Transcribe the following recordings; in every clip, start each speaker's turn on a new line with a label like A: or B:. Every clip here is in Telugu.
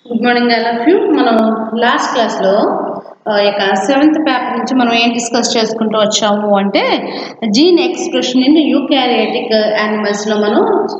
A: Good morning all of you మనం లాస్ట్ క్లాస్లో ఇక సెవెంత్ పేపర్ నుంచి మనం ఏం డిస్కస్ చేసుకుంటూ వచ్చాము అంటే జీన్ ఎక్స్ప్రెషన్ ఇన్ యూకారియాటిక్ యానిమల్స్లో మనం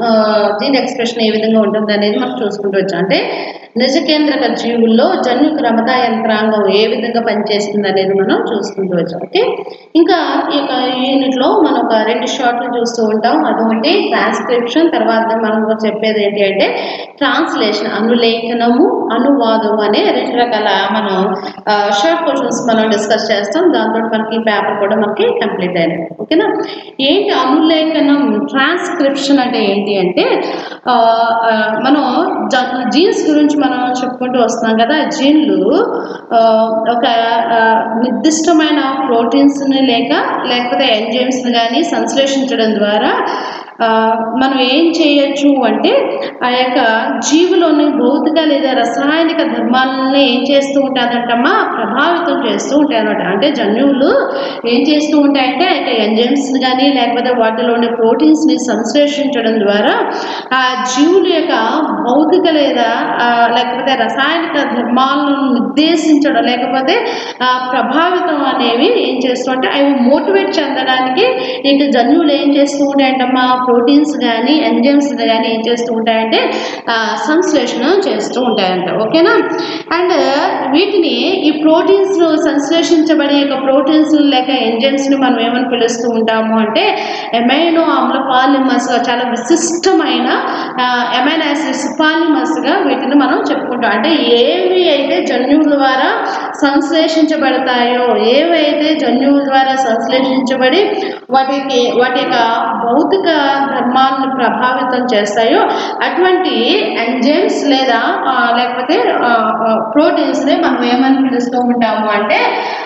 A: జీన్ ఎక్స్ప్రెషన్ ఏ విధంగా ఉంటుంది అనేది మనం చూసుకుంటూ వచ్చాం అంటే నిజకేంద్రక జీవుల్లో జన్యు క్రమత యంత్రాంగం ఏ విధంగా పనిచేస్తుంది అనేది మనం చూసుకుంటూ వచ్చాం ఓకే ఇంకా ఈ యొక్క యూనిట్లో మనం ఒక రెండు షార్ట్లు చూస్తూ ఉంటాం అదొకటి ట్రాన్స్క్రిప్షన్ తర్వాత మనం చెప్పేది ఏంటి అంటే ట్రాన్స్లేషన్ అనులేఖనము అనువాదం అనే రెండు రకాల మనం షార్ట్ క్వశ్చన్స్ మనం డిస్కస్ చేస్తాం దాంతో మనకి పేపర్ కూడా మనకి కంప్లీట్ అయినది ఓకేనా ఏంటి అనులేఖనం ట్రాన్స్క్రిప్షన్ అంటే ఏంటి అంటే ఆ, ఆ, మనం జీన్స్ గురించి మనం చెప్పుకుంటూ వస్తున్నాం కదా జీన్లు ఆ, ఒక ఆ, నిర్దిష్టమైన ప్రోటీన్స్ని లేక లేకపోతే ఎంజైమ్స్ని కానీ సంశ్లేషించడం ద్వారా ఆ, మనం ఏం చేయొచ్చు అంటే ఆ యొక్క జీవులోని భౌతిక లేదా రసాయనిక ధర్మాలని ఏం చేస్తూ ఉంటాయంటమ్మా ప్రభావితం చేస్తూ ఉంటాయి అనమాట అంటే జన్యువులు ఏం చేస్తూ ఉంటాయంటే ఆ యొక్క ఎంజైమ్స్ని కానీ లేకపోతే వాటిలోని ప్రోటీన్స్ని సంశ్లేషించడం ద్వారా ఆ జీవుల యొక్క భౌతిక లేదా ఆ, లేకపోతే రసాయనిక ధర్మాలను నిర్దేశించడం లేకపోతే ఆ, ప్రభావితం అనేవి ఏం చేస్తూ అంటే అవి మోటివేట్ చెందడానికి ఇక జన్యువులు ఏం చేస్తూ ఉంటాయంటమ్మా ప్రోటీన్స్ కానీ ఎంజైమ్స్ కానీ ఏం చేస్తూ ఉంటాయంటే ఆ, సంశ్లేషణ చేస్తూ ఉంటాయంట ఓకేనా అండ్ వీటిని ఈ ప్రోటీన్స్ సంశ్లేషించబడే యొక్క ప్రోటీన్స్ లేక ఎంజైమ్స్ని మనం ఏమని పిలుస్తూ ఉంటాము అంటే ఎమైనో ఆమ్ల పాలిమర్స్గా చాలా విశిష్టమైన ఎమైన్ యాసిడ్స్ పాలిమర్స్గా వీటిని మనం చెప్పుకుంటాం అంటే ఏవి అయితే జన్యువుల ద్వారా సంశ్లేషించబడతాయో ఏవైతే జన్యువుల ద్వారా సంశ్లేషించబడి వాటికి వాటి యొక్క భౌతిక ధర్మాలను ప్రభావితం చేస్తాయో అటువంటి ఎంజైమ్స్ లేదా ఆ, లేకపోతే ప్రోటీన్స్ని మనం ఏమని పిలుస్తూ ఉంటాము అంటే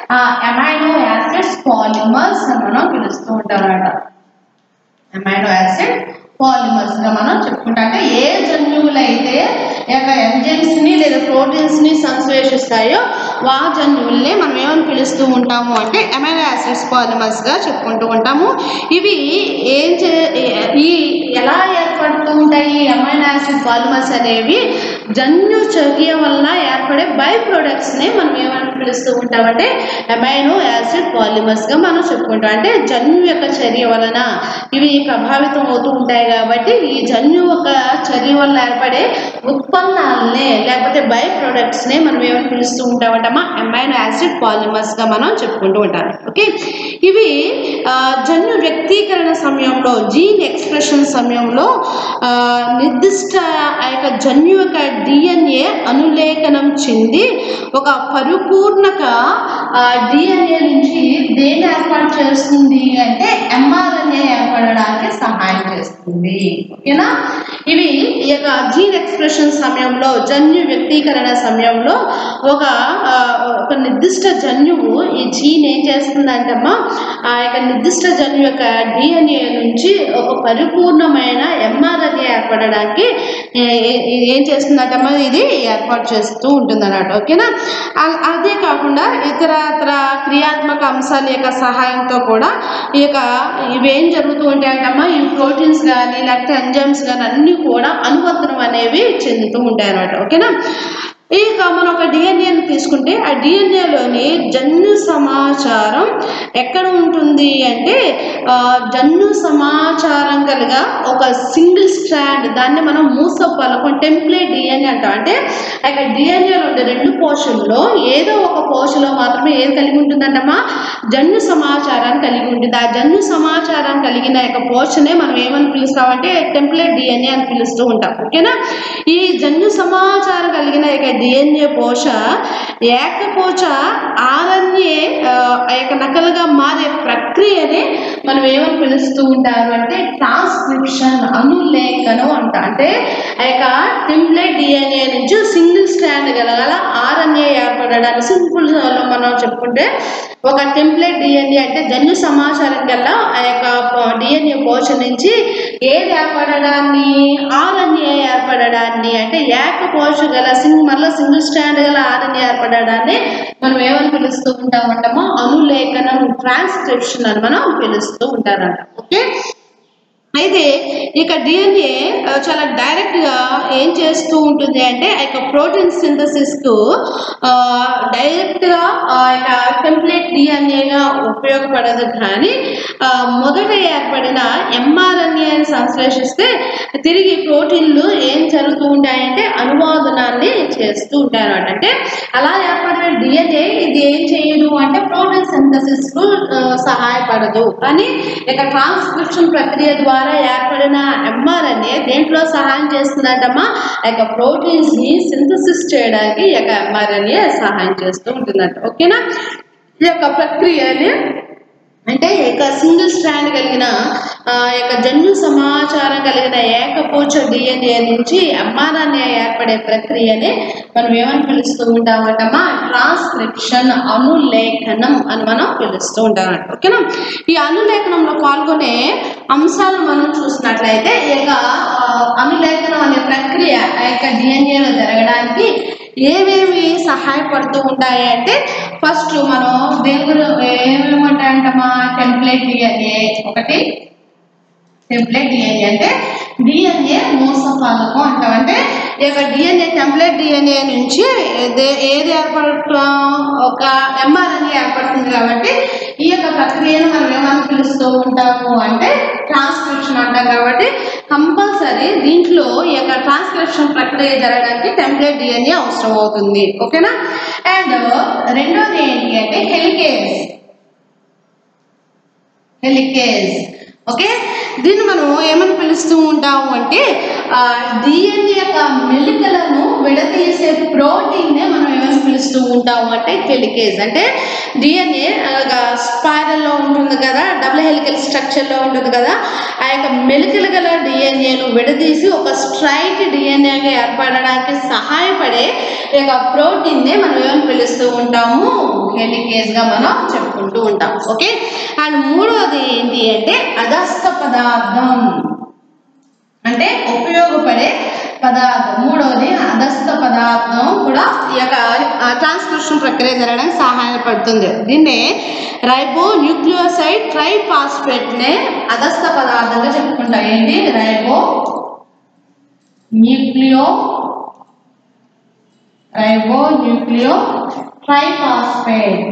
A: అమైనో యాసిడ్స్ పాలిమర్స్ అని మనం పిలుస్తూ ఉంటాం అన్నమాట అమైనో యాసిడ్ పాలిమర్స్ గా మనం చెప్పుకుంటాం అంటే ఏ జన్యువులు అయితే ఈ యొక్క ఎంజైమ్స్ ని లేదా ప్రోటీన్స్ ని సంశ్లేషిస్తాయో వా జన్యువుల్ని మనం ఏమని పిలుస్తూ ఉంటాము అంటే అమైనో యాసిడ్స్ పాలిమర్స్ గా చెప్పుకుంటూ ఉంటాము ఇవి ఏం చే ఈ ఎలా ఏర్పడుతూ ఉంటాయి ఈ అమైనో యాసిడ్ పాలిమర్స్ అనేవి జన్యు చర్య వల్ల ఏర్పడే బై ప్రొడక్ట్స్ ని మనం ఏమని పిలుస్తూ ఉంటామంటే అమైనో యాసిడ్ పాలిమర్స్ గా మనం చెప్పుకుంటాం అంటే జన్యు యొక్క చర్య వలన ఇవి ప్రభావితం అవుతూ ఉంటాయి కాబట్టి ఈ జన్యు యొక్క చర్య వల్ల ఏర్పడే ఉత్పన్నాలనే లేకపోతే బై ప్రొడక్ట్స్ ని మనం ఏమని పిలుస్తూ ఉంటామంటమ్మా అమైనో యాసిడ్ పాలిమర్స్ గా మనం చెప్పుకుంటూ ఉంటాం ఓకే ఇవి ఆ, జన్యు వ్యక్తీకరణ సమయంలో జీన్ ఎక్స్ప్రెషన్ సమయంలో ఆ, నిర్దిష్ట ఆ యొక్క జన్యు యొక్క డిఎన్ఏ అనులేఖనం చెంది ఒక పరిపూర్ణక డిఎన్ఏ నుంచి దేన్ని ఏర్పాటు చేస్తుంది అంటే ఎంఆర్ఎన్ఏ ఏర్పడడానికి సహాయం చేస్తుంది ఓకేనా ఇవి ఈ యొక్క జీన్ ఎక్స్ప్రెషన్ సమయంలో జన్యు వ్యక్తీకరణ సమయంలో ఒక ఆ, ఒక నిర్దిష్ట జన్యువు ఈ జీన్ ఏం చేస్తుందంటమ్మా ఆ యొక్క నిర్దిష్ట జన్యు యొక్క డిఎన్ఏ నుంచి ఒక పరిపూర్ణమైన ఎంఆర్ఎన్ఏ ఏర్పడడానికి ఏ- ఏ- ఏం చేస్తుందంటమ్మా ఇది ఏర్పాటు చేస్తూ ఉంటుంది అన్నమాట ఓకేనా అ- అదే కాకుండా ఇతరత్ర క్రియాత్మక అంశాల యొక్క సహాయంతో కూడా ఈ యొక్క ఇవేం జరుగుతూ ఉంటాయంటమ్మా ఈ ప్రోటీన్స్ కానీ లేకపోతే ఎంజైమ్స్ కానీ అన్నీ కూడా అనువర్తనం అనేవి చెందుతూ ఉంటాయి అన్నమాట ఓకేనా ఇక మనం ఒక డిఎన్ఏని తీసుకుంటే ఆ డిఎన్ఏలోని జన్యు సమాచారం ఎక్కడ ఉంటుంది అంటే ఆ, జన్యు సమాచారం కలిగా ఒక సింగిల్ స్ట్రాండ్ దాన్ని మనం మూస పలకం టెంప్లేట్ డిఎన్ఏ అంటాం అంటే ఆ యొక్క డిఎన్ఏలో ఉండే రెండు పోషన్లో ఏదో ఒక పోషలో మాత్రమే ఏది కలిగి ఉంటుందంటమ్మా జన్యు సమాచారాన్ని కలిగి ఉంటుంది ఆ జన్యు సమాచారం కలిగిన యొక్క పోషనే మనం ఏమని పిలుస్తామంటే టెంప్లేట్ డిఎన్ఏ అని పిలుస్తూ ఉంటాం ఓకేనా ఈ జన్యు సమాచారం కలిగిన యొక్క డిఎన్ఏ పోష ఏకపోచ ఆర్ఎన్ఏ ఆ ఆ యొక్క నకలుగా మారే ప్రక్రియనే మనం ఏమని పిలుస్తూ ఉంటారు అంటే ట్రాన్స్క్రిప్షన్ అనులేఖనం అంట అంటే ఆ యొక్క టెంప్లెట్ డిఎన్ఏ నుంచి సింగిల్ స్ట్రాండ్ గలగల ఆర్ఎన్ఏ ఏర్పడడానికి సింపుల్ లో మనం చెప్పుకుంటే ఒక టెంప్లెట్ డిఎన్ఏ అంటే జన్యు సమాచారం కల్లా ఆ యొక్క డిఎన్ఏ పోషన్ నుంచి ఏది ఏర్పడడాన్ని ఆర్ఎన్ఏ ఏర్పడడాన్ని అంటే ఏక పోష గల సింగ్ మళ్ళీ సింగిల్ స్టాండ్ గల ఆర్ఎన్ఏ ఏర్పడడాన్ని మనం ఏమని పిలుస్తూ ఉంటామంటామో అనులేఖనం ట్రాన్స్క్రిప్షన్ అని మనం పిలుస్తూ ఉంటారంట ఓకే అయితే ఇక డిఎన్ఏ చాలా డైరెక్ట్గా ఏం చేస్తూ ఉంటుంది అంటే ఆ యొక్క ప్రోటీన్ సింథసిస్కు డైరెక్ట్గా ఆ యొక్క టెంప్లెట్ డిఎన్ఏగా ఉపయోగపడదు కానీ ఆ, మొదట ఏర్పడిన ఎంఆర్ఎన్ఏని సంశ్లేషిస్తే తిరిగి ప్రోటీన్లు ఏం జరుగుతూ ఉంటాయంటే అనువాదనాన్ని చేస్తూ ఉంటాయి అన్నమాట అంటే అలా ఏర్పడిన డిఎన్ఏ ఇది ఏం చేయదు అంటే ప్రోటీన్ సింథసిస్కు సహాయపడదు కానీ ఇక ట్రాన్స్క్రిప్షన్ ప్రక్రియ ద్వారా ఏర్పడిన ఎంఆర్ఎన్ఏ దేంట్లో సహాయం చేస్తుందంటమ్మా ఆ యొక్క ప్రోటీన్స్ ని సింథసిస్ చేయడానికి ఈ యొక్క ఎంఆర్ఎన్ఏ సహాయం చేస్తూ ఉంటుందంట ఓకేనా ఈ యొక్క ప్రక్రియని అంటే ఇక సింగిల్ స్ట్రాండ్ కలిగిన ఆ, యొక్క జన్యు సమాచారం కలిగిన ఏకపూచ డిఎన్ఏ నుంచి ఎంఆర్ఎన్ఏ ఏర్పడే ప్రక్రియని మనం ఏమని పిలుస్తూ ఉంటామంటమ్మా ట్రాన్స్క్రిప్షన్ అనులేఖనం అని మనం పిలుస్తూ ఉంటాం ఓకేనా ఈ అనులేఖనంలో పాల్గొనే అంశాలను మనం చూసినట్లయితే ఈ యొక్క ఆ, అనులేఖనం అనే ప్రక్రియ ఆ యొక్క డిఎన్ఏలో జరగడానికి ఏమేమి సహాయపడుతూ ఉంటాయి అంటే ఫస్ట్ మనం దేని గురించి ఏమేమి ఉంటాయంటమ్మా టెంప్లెట్ డిఎన్ఏ ఒకటి టెంప్లెట్ డిఎన్ఏ అంటే డిఎన్ఏ మూసపాలకం అంటాం అంటే ఈ యొక్క డిఎన్ఏ టెంప్లెట్ డిఎన్ఏ నుంచి ఏదే- ఏది ఏర్పడటం ఒక ఎంఆర్ఎన్ఏ ఏర్పడుతుంది కాబట్టి ఈ యొక్క ప్రక్రియను మనం ఏమని పిలుస్తూ ఉంటాము అంటే ట్రాన్స్క్రిప్షన్ అంటాం కాబట్టి కంపల్సరీ దీంట్లో ఈ యొక్క ట్రాన్స్క్రిప్షన్ ప్రక్రియ జరగడానికి టెంప్లెట్ డిఎన్ఏ అవసరం అవుతుంది ఓకేనా అండ్ రెండోది ఏంటి అంటే హెలికేజ్ హెలికేజ్ ఓకే దీన్ని మనం ఏమని పిలుస్తూ ఉంటాము అంటే డిఎన్ఏ యొక్క మెలికలను విడదీసే ప్రోటీన్నే మనం ఏమని పిలుస్తూ ఉంటాము అంటే హెలికేజ్ అంటే డిఎన్ఏ స్పైరల్లో ఉంటుంది కదా డబుల్ హెలికల్ స్ట్రక్చర్లో ఉంటుంది కదా ఆ యొక్క మెలికలు గల డిఎన్ఏను విడదీసి ఒక స్ట్రైట్ డిఎన్ఏగా ఏర్పడడానికి సహాయపడే ఈ యొక్క ప్రోటీన్నే మనం ఏమని పిలుస్తూ ఉంటాము హెలికేజ్గా మనం చెప్పుకుంటూ ఉంటాం ఓకే అండ్ మూడవది ఏంటి అంటే అగస్త పదార్థం అంటే ఉపయోగపడే పదార్థం మూడవది అగస్త పదార్థం కూడా ఈ యొక్క ట్రాన్స్క్రిప్షన్ ప్రక్రియ జరగడానికి సహాయపడుతుంది దీన్నే రైబో న్యూక్లియోసైడ్ ట్రైపాస్పేట్నే అగస్త పదార్థంగా చెప్పుకుంటాం ఏంటి ribo nucleo ribo nucleo triphosphate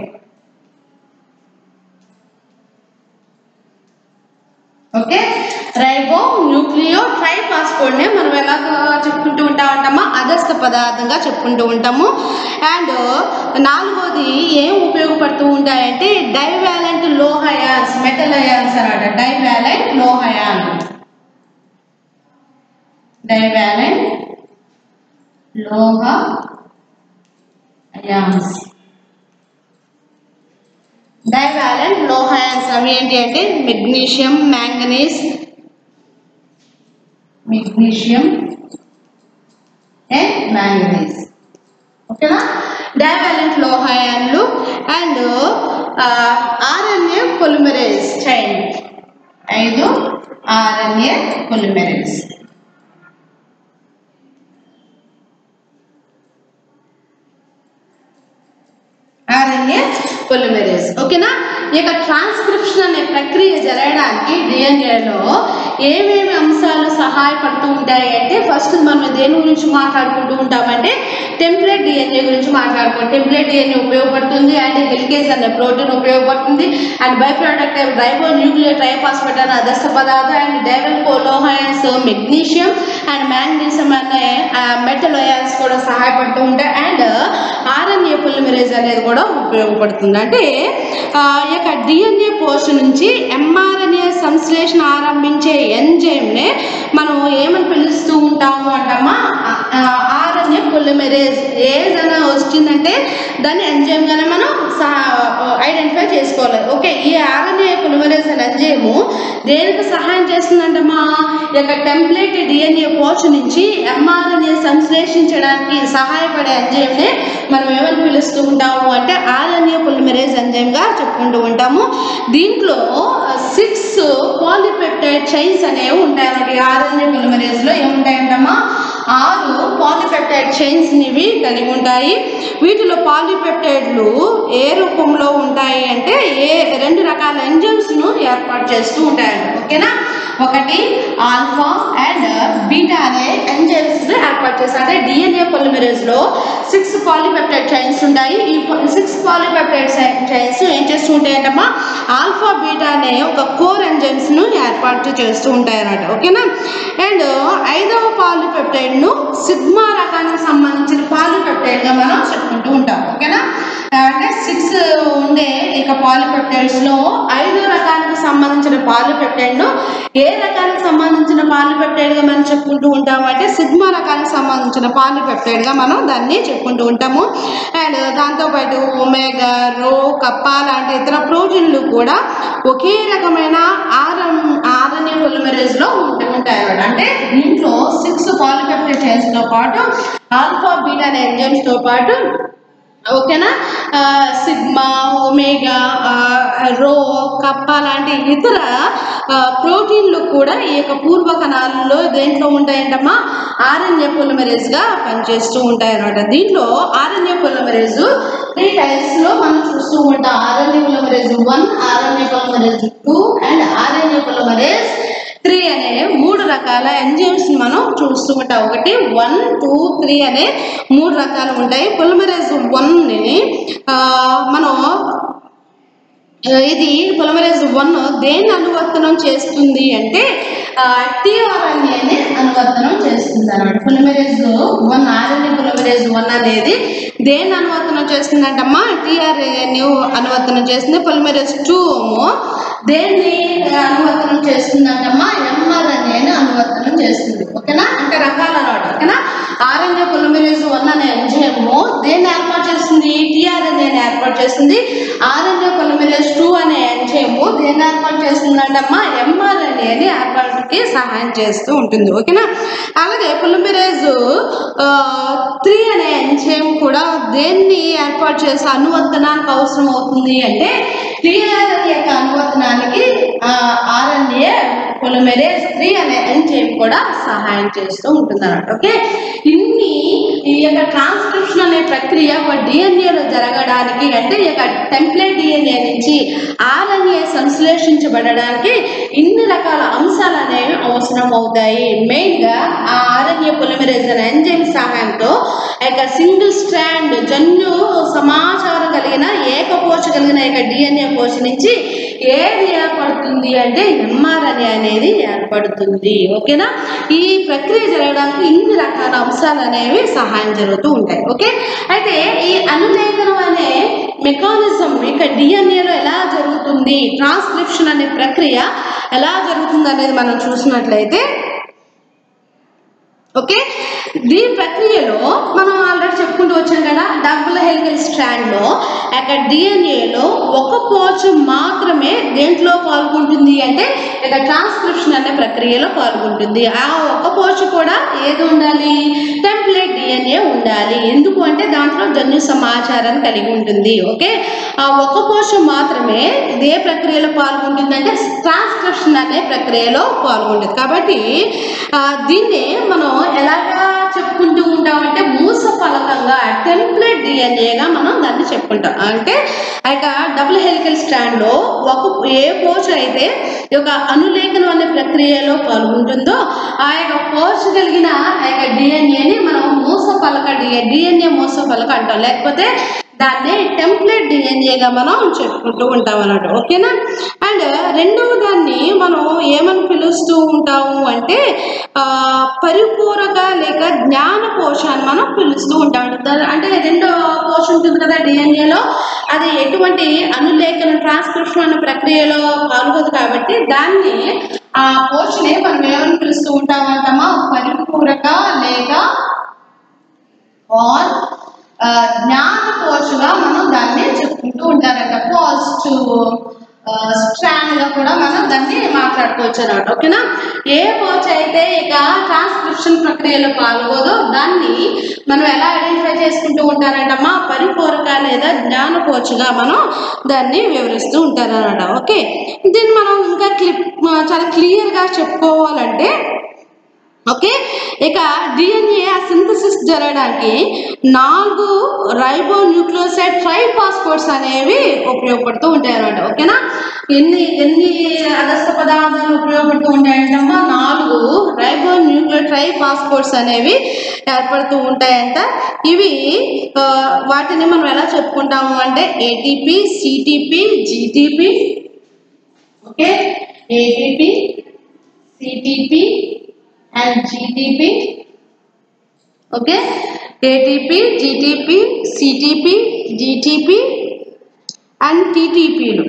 A: okay ribo nucleo triphosphate నే మనం ఎలా చెప్పుకుంటూ ఉంటాం అంటామా అగస్త పదార్థంగా చెప్పుకుంటూ ఉంటాము అండ్ నాలుగోది ఏం ఉపయోగపడుతూ ఉంటాయంటే డైవాలెంట్ లోహయాన్స్ మెటల్ అయాన్స్ అన్నమాట డైవాలెంట్ లోహయాన్ డైవాలెంట్ లోహ అయాన్స్ డైవాలెంట్ లోహాయన్స్ అవి ఏంటి అంటే magnesium manganese magnesium and manganese ఓకేనా డైవాలెంట్ లోహాయాన్లు అండ్ ఆర్ఎన్ఏ పొలిమరేజ్ చైన్ ఐదు ఆర్ఎన్ఏ పొలిమరేజ్ ఆర్ఎన్ఏ పొలిమరేజ్ ఓకేనా ఈ యొక్క ట్రాన్స్క్రిప్షన్ అనే ప్రక్రియ జరగడానికి డిఎన్ఏలో ఏమేమి అంశాలు సహాయపడుతూ ఉంటాయి అంటే ఫస్ట్ మనం దేని గురించి మాట్లాడుకుంటూ ఉంటామంటే టెంప్లెట్ డిఎన్ఏ గురించి మాట్లాడుకుంటాం టెంప్లెట్ డిఎన్ఏ ఉపయోగపడుతుంది అండ్ హెలికేజ్ అనే ప్రోటీన్ ఉపయోగపడుతుంది and by product ribo nuclear triphosphate అనే అదస్త పదార్థం అండ్ డైవల్ కోలోహయాన్స్ మెగ్నీషియం అండ్ మ్యాంగనీషియం అనే మెటల్ అయాన్స్ కూడా సహాయపడుతూ ఉంటాయి అండ్ ఆర్ఎన్ఏ పొలిమరేజ్ అనేది కూడా ఉపయోగపడుతుంది అంటే ఆ ఈ యొక్క డిఎన్ఏ పోస్ట్ నుంచి ఎంఆర్ఎన్ఏ సంశ్లేషణ ఆరంభించే ఎంజైమ్నే మనం ఏమని పిలుస్తూ ఉంటాము అంటామా ఆర్ఎన్ఏ పొలిమరేజ్ ఏదైనా వచ్చిందంటే దాన్ని ఎంజైమ్గానే మనం ఐడెంటిఫై చేసుకోవాలి ఓకే ఈ ఆర్ఎన్ఏ పొలిమరేజ్ అనే ఎంజైము దేనికి సహాయం చేస్తుందంటమ్మా ఈ యొక్క టెంప్లెట్ డిఎన్ఏ పోస్ట్ నుంచి ఎంఆర్ఎన్ఏ సంశ్లేషించడానికి సహాయపడే ఎంజైమ్నే మనం ఏమని పిలుస్తూ ఉంటాము అంటే ఆర్ఎన్ఏ పొలిమరేజ్ ఎంజైమ్గా చెప్పుకుంటూ ఉంటాము దీంట్లో సిక్స్ పాలిపెప్టైడ్ చైన్స్ అనేవి ఉంటాయి అన్నమాట ఈ ఆర్ఎన్ఏ పొలిమరేజ్లో ఏముంటాయంటమ్మా ఆరు పాలిపెప్టైడ్ చైన్స్ ఇవి కలిగి ఉంటాయి వీటిలో పాలిపెప్టైడ్లు ఏ రూపంలో ఉంటాయి అంటే ఏ రెండు రకాల ఎంజైమ్స్ను ఏర్పాటు చేస్తూ ఉంటాయండి ఓకేనా ఒకటి ఆల్ఫా అండ్ బీటా అనే ఎంజైమ్స్ ఏర్పాటు చేస్తారు అంటే డిఎన్ఏ పొలిమరేజ్ లో సిక్స్ పాలిపెప్టైడ్ చైన్స్ ఉంటాయి ఈ సిక్స్ పాలిపెప్టైడ్ చైన్స్ ఏం చేస్తూ ఉంటాయంటమ్మా ఆల్ఫా బీటా అనే ఒక కోర్ ఎంజైమ్స్ ను ఏర్పాటు చేస్తూ ఉంటాయి అన్నమాట ఓకేనా అండ్ ఐదవ పాలిపెప్టైడ్ ను సిగ్మా రకానికి సంబంధించిన పాలిపెప్టైడ్ గా మనం చెప్పుకుంటూ ఉంటాం ఓకేనా అంటే సిక్స్ ఉండే ఇక పాలిపెప్టైడ్స్ లో ఐదో రకానికి సంబంధించిన పాలిపెప్టైడ్ ను ఏ రకానికి సంబంధించిన పాలిపెప్టైడ్ గా మనం చెప్పుకుంటూ ఉంటాము అంటే సిగ్మా రకానికి సంబంధించిన పాలిపెప్టైడ్ గా మనం దాన్ని చెప్పుకుంటూ ఉంటాము అండ్ దాంతోపాటు ఒమేగా రో కప్పా లాంటి ఇతర ప్రోటీన్లు కూడా ఒకే రకమైన ఆర్ఎన్ ఆర్ఎన్ఏ పొలిమరేజ్ లో ఉంటూ ఉంటాయి అన్నమాట అంటే దీంట్లో సిక్స్ పాలిపెప్టైడ్ చైన్స్ తో పాటు ఆల్ఫా బీటా అనే ఎంజైమ్స్ తో పాటు ఓకేనా ఆ, సిగ్మా ఒమేగా ఆ, రో కప్ప లాంటి ఇతర ఆ, ప్రోటీన్లు కూడా ఈ యొక్క పూర్వ కణాలలో దేంట్లో ఉంటాయంటమ్మా ఆర్ఎన్ఏ పొలిమరేజ్గా పనిచేస్తూ ఉంటాయి అన్నమాట దీంట్లో ఆర్ఎన్ఏ పొలిమరేజ్ త్రీ టైప్స్ లో మనం చూస్తూ ఉంటాం RNA polymerase one RNA polymerase two and RNA polymerase three అనే మూడు రకాల ఎంజైమ్స్ మనం చూస్తూ ఉంటాం ఒకటి వన్ టూ త్రీ అనే మూడు రకాలు ఉంటాయి పొలిమరేజ్ వన్ని మనం ఆ, ఇది పొలిమరేజ్ వన్ దేన్ని అనువర్తనం చేస్తుంది అంటే టీఆర్ఎన్ఏని అనువర్తనం చేస్తుంది అనమాట polymerase one RNA polymerase one అనేది దేన్ని అనువర్తనం చేస్తుందంటమ్మా టీఆర్ఎన్ఏ అనువర్తనం చేస్తుంది పొలిమరేజ్ టూ దేన్ని అనువర్తనం చేస్తుందంటమ్మా ఎంఆర్ఎన్ఏని అనువర్తనం చేస్తుంది ఓకేనా అంటే రకాలు అనమాట ఓకేనా ఆర్ఎన్ఏ పొలిమరేజ్ వన్ అనే ఎంజైమ్ దేన్ని ఏర్పాటు చేస్తుంది టీఆర్ఎన్ఏని ఏర్పాటు చేస్తుంది ఆర్ఎన్ఏ పొలిమరేజ్ టూ అనే ఎంజైమ్ దేన్ని ఏర్పాటు చేస్తుందంటమ్మా ఎంఆర్ఎన్ఏని ఏర్పాటుకి సహాయం చేస్తూ ఉంటుంది ఓకేనా అలాగే పొలిమరేజ్ త్రీ అనే ఎంజైమ్ కూడా దేన్ని ఏర్పాటు చేసే అనువర్తనానికి అవసరం అవుతుంది అంటే టీఆర్ఎన్ యొక్క అనువర్తనానికి ఆర్ఎన్ఏ పొలిమెరేజ్ త్రీ అనే ఎంజైమ్ కూడా సహాయం చేస్తూ ఉంటుంది అన్నమాట ఓకే ఇన్ని ఈ యొక్క ట్రాన్స్క్రిప్షన్ అనే ప్రక్రియ ఒక డిఎన్ఏలో జరగడానికి అంటే ఈ యొక్క టెంప్లెట్ డిఎన్ఏ నుంచి ఆర్ఎన్ఏ సంశ్లేషించబడడానికి ఇన్ని రకాల అంశాలు అనేవి అవసరం అవుతాయి మెయిన్గా ఆ ఆర్ఎన్ఏ పొలిమెరేజ్ అనే ఎంజైమ్ సహాయంతో ఆ యొక్క సింగిల్ స్ట్రాండ్ జన్యు సమాచారం కలిగిన ఏకపోచ కలిగిన యొక్క డిఎన్ఏ కోశ నుంచి ఏది ఏర్పడుతుంది అంటే ఎంఆర్ఎన్ఏ అనేది ఏర్పడుతుంది ఓకేనా ఈ ప్రక్రియ జరగడానికి ఇన్ని రకాల అంశాలు అనేవి సహాయం జరుగుతూ ఉంటాయి ఓకే అయితే ఈ అనులేఖనం అనే మెకానిజం ఇక డిఎన్ఏలో ఎలా జరుగుతుంది ట్రాన్స్క్రిప్షన్ అనే ప్రక్రియ ఎలా జరుగుతుంది అనేది మనం చూసినట్లయితే ఓకే దీని ప్రక్రియలో మనం ఆల్రెడీ చెప్పుకుంటూ వచ్చాం కదా డబుల్ హెలికల్ స్ట్రాండ్లో అక్కడ డిఎన్ఏలో ఒక పోచు మాత్రమే దేంట్లో పాల్గొంటుంది అంటే ఇక ట్రాన్స్క్రిప్షన్ అనే ప్రక్రియలో పాల్గొంటుంది ఆ ఒక పోచు కూడా ఏది ఉండాలి టెంప్లెట్ డిఎన్ఏ ఉండాలి ఎందుకు అంటే దాంట్లో జన్యు సమాచారాన్ని కలిగి ఉంటుంది ఓకే ఆ ఒక పోషం మాత్రమే ఇదే ప్రక్రియలో పాల్గొంటుంది అంటే ట్రాన్స్క్రిప్షన్ అనే ప్రక్రియలో పాల్గొంటుంది కాబట్టి ఆ, దీన్ని మనం ఎలాగా చెప్పుకుంటూ ఉంటామంటే మూస ఫలకంగా టెంప్లెట్ డిఎన్ఏగా మనం దాన్ని చెప్పుకుంటాం అంటే ఆ యొక్క డబుల్ హెలికల్ స్టాండ్లో ఒక ఏ పోచ్ అయితే ఈ యొక్క అనులేఖనం అనే ప్రక్రియలో పాల్గొంటుందో ఆ యొక్క పోచ్ కలిగిన ఆ యొక్క డిఎన్ఏని మనం మూస ఫలక డిఎ డిఎన్ఏ మూస ఫలక అంటాం లేకపోతే దాన్ని టెంప్లెట్ డిఎన్ఏగా మనం చెప్పుకుంటూ ఉంటాం అన్నమాట ఓకేనా అండ్ రెండవ దాన్ని మనం ఏమని పిలుస్తూ ఉంటాము అంటే ఆ, పరిపూరక లేక జ్ఞాన కోశ అని మనం పిలుస్తూ ఉంటాం దా- అంటే రెండో కోశ ఉంటుంది కదా డిఎన్ఏలో అది ఎటువంటి అనులేఖన ట్రాన్స్క్రిప్షన్ అనే ప్రక్రియలో పాల్గొదు కాబట్టి దాన్ని ఆ కోశని మనం ఏమని పిలుస్తూ ఉంటాం అంటామా పరిపూరక లేక ఆర్ జ్ఞానకోశగా మనం దాన్ని చెప్పుకుంటూ ఉంటారంట పాజిటివ్ స్ట్రాండ్ గా కూడా మనం దాన్ని మాట్లాడుకోవచ్చు అన్నమాట ఓకేనా ఏ కోచ్ అయితే ఇక ట్రాన్స్క్రిప్షన్ ప్రక్రియలో పాల్గొదో దాన్ని మనం ఎలా ఐడెంటిఫై చేసుకుంటూ ఉంటారంటమ్మా పరిపూరక లేదా జ్ఞాన కోచ్గా మనం దాన్ని వివరిస్తూ ఉంటారన్నమాట ఓకే దీన్ని మనం ఇంకా క్లిప్ చాలా క్లియర్గా చెప్పుకోవాలంటే ఓకే ఇక డిఎన్ఏ సింథసిస్ జరగడానికి నాలుగు రైబో న్యూక్లియోసైడ్ ట్రై పాస్పోర్ట్స్ అనేవి ఉపయోగపడుతూ ఉంటాయి అన్నమాట ఓకేనా ఎన్ని ఎన్ని అదస్త పదార్థాలు ఉపయోగపడుతూ ఉంటాయంటమ్మా నాలుగు రైబో న్యూక్లియో ట్రై పాస్పోర్ట్స్ అనేవి ఏర్పడుతూ ఉంటాయంట ఇవి ఆ, వాటిని మనం ఎలా చెప్పుకుంటాము అంటే ATP CTP GTP okay ATP CTP and GTP okay ATP GTP CTP GTP and టీటీపీలు